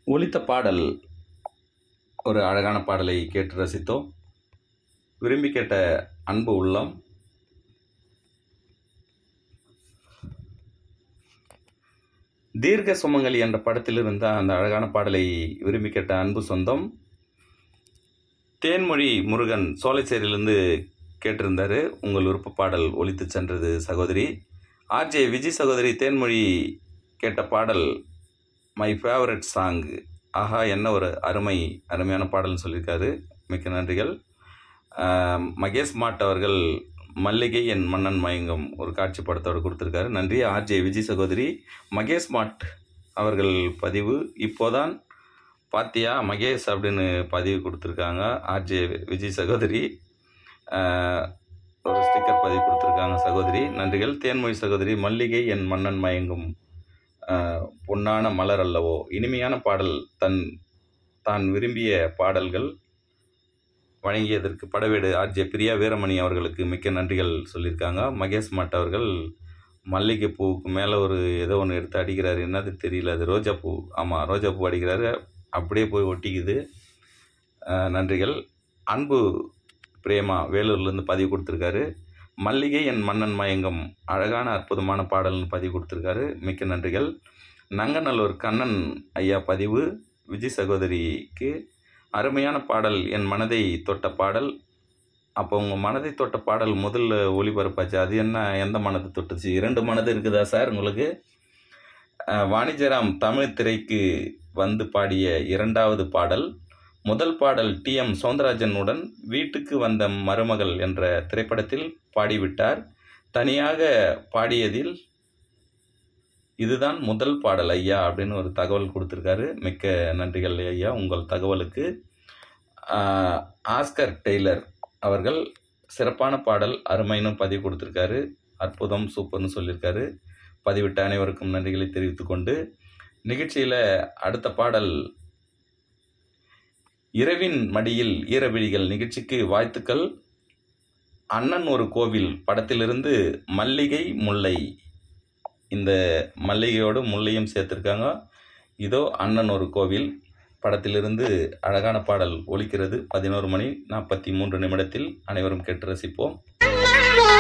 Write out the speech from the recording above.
ஒலித்த பாடல் ஒரு அழகான பாடலை கேட்டு ரசித்தோம் விரும்பி கேட்ட அன்பு உள்ளம் தீர்க்க சுமங்கலி என்ற படத்தில் இருந்த அந்த அழகான பாடலை விரும்பி கேட்ட அன்பு சொந்தம் தேன்மொழி முருகன் சோலைச்சேரியிலிருந்து கேட்டிருந்தாரு உங்கள் விருப்ப பாடல் ஒலித்து சென்றது சகோதரி ஆர்ஜே விஜய் சகோதரி தேன்மொழி கேட்ட பாடல் மை ஃபேவரட் சாங் ஆஹா என்ன ஒரு அருமை அருமையான பாடல்னு சொல்லியிருக்காரு மிக்க நன்றிகள் ஆம், மகேஷ் மாட் அவர்கள் மல்லிகை என் மன்னன் மயங்கம் ஒரு காட்சி படத்தோடு கொடுத்துருக்காரு நன்றி ஆர்ஜே விஜய் சகோதரி மகேஷ் மாட் அவர்கள் பதிவு இப்போதான் பாத்தியா மகேஷ் அப்படின்னு பதிவு கொடுத்துருக்காங்க ஆர்ஜே விஜய் சகோதரி ஆஹ், ஒரு ஸ்டிக்கர் பதிவு கொடுத்துருக்காங்க சகோதரி நன்றிகள் தேன்மொழி சகோதரி மல்லிகை என் மன்னன் மயங்கும் ஆஹ், பொன்னான மலர் அல்லவோ இனிமையான பாடல் தன் தான் விரும்பிய பாடல்கள் வழங்கியதற்கு படவேடு ஆர்ஜே பிரியா வீரமணி அவர்களுக்கு மிக்க நன்றிகள் சொல்லியிருக்காங்க மகேஷ் மட் அவர்கள் மல்லிகை பூவுக்கு மேலே ஒரு ஏதோ ஒன்று எடுத்து அடிக்கிறாரு என்னது தெரியல அது ரோஜா பூ ஆமாம் ரோஜா பூ அடிக்கிறாரு அப்படியே போய் ஒட்டிக்குது ஆஹ் நன்றிகள் அன்பு பிரேமா வேலூர்லேருந்து பதிவு கொடுத்துருக்காரு மல்லிகை என் மன்னன் மயங்கம் அழகான அற்புதமான பாடல்னு பதிவு கொடுத்துருக்காரு மிக்க நன்றிகள் நங்கநல்லூர் கண்ணன் ஐயா பதிவு விஜய் சகோதரிக்கு அருமையான பாடல் என் மனதை தொட்ட பாடல் அப்போ உங்கள் மனதை தொட்ட பாடல் முதல்ல ஒளிபரப்பாச்சு அது என்ன எந்த மனதை தொட்டுச்சு இரண்டு மனது இருக்குதா சார் உங்களுக்கு அஹ், வாணிஜராம் தமிழ் திரைக்கு வந்து பாடிய இரண்டாவது பாடல் முதல் பாடல் டி எம் சௌந்தரராஜனுடன் வீட்டுக்கு வந்த மருமகள் என்ற திரைப்படத்தில் பாடிவிட்டார் தனியாக பாடியதில் இதுதான் முதல் பாடல் ஐயா அப்படின்னு ஒரு தகவல் கொடுத்துருக்காரு மிக்க நன்றிகள் ஐயா உங்கள் தகவலுக்கு ஆஹ், ஆஸ்கர் டெய்லர் அவர்கள் சிறப்பான பாடல் அருமைன்னு பதிவு கொடுத்துருக்காரு அற்புதம் சூப்பர்னு சொல்லியிருக்காரு பதிவிட்ட அனைவருக்கும் நன்றிகளை தெரிவித்துக்கொண்டு நிகழ்ச்சியில் அடுத்த பாடல் இரவின் மடியில் ஈரவிழிகள் நிகழ்ச்சிக்கு வாழ்த்துக்கள் அண்ணன் ஒரு கோவில் படத்திலிருந்து மல்லிகை முல்லை இந்த மல்லிகையோடு முல்லையும் சேர்த்துருக்காங்க இதோ அண்ணன் ஒரு கோவில் படத்திலிருந்து அழகான பாடல் ஒலிக்கிறது பதினோரு மணி நாற்பத்தி மூன்று நிமிடத்தில் அனைவரும் கேட்டு ரசிப்போம்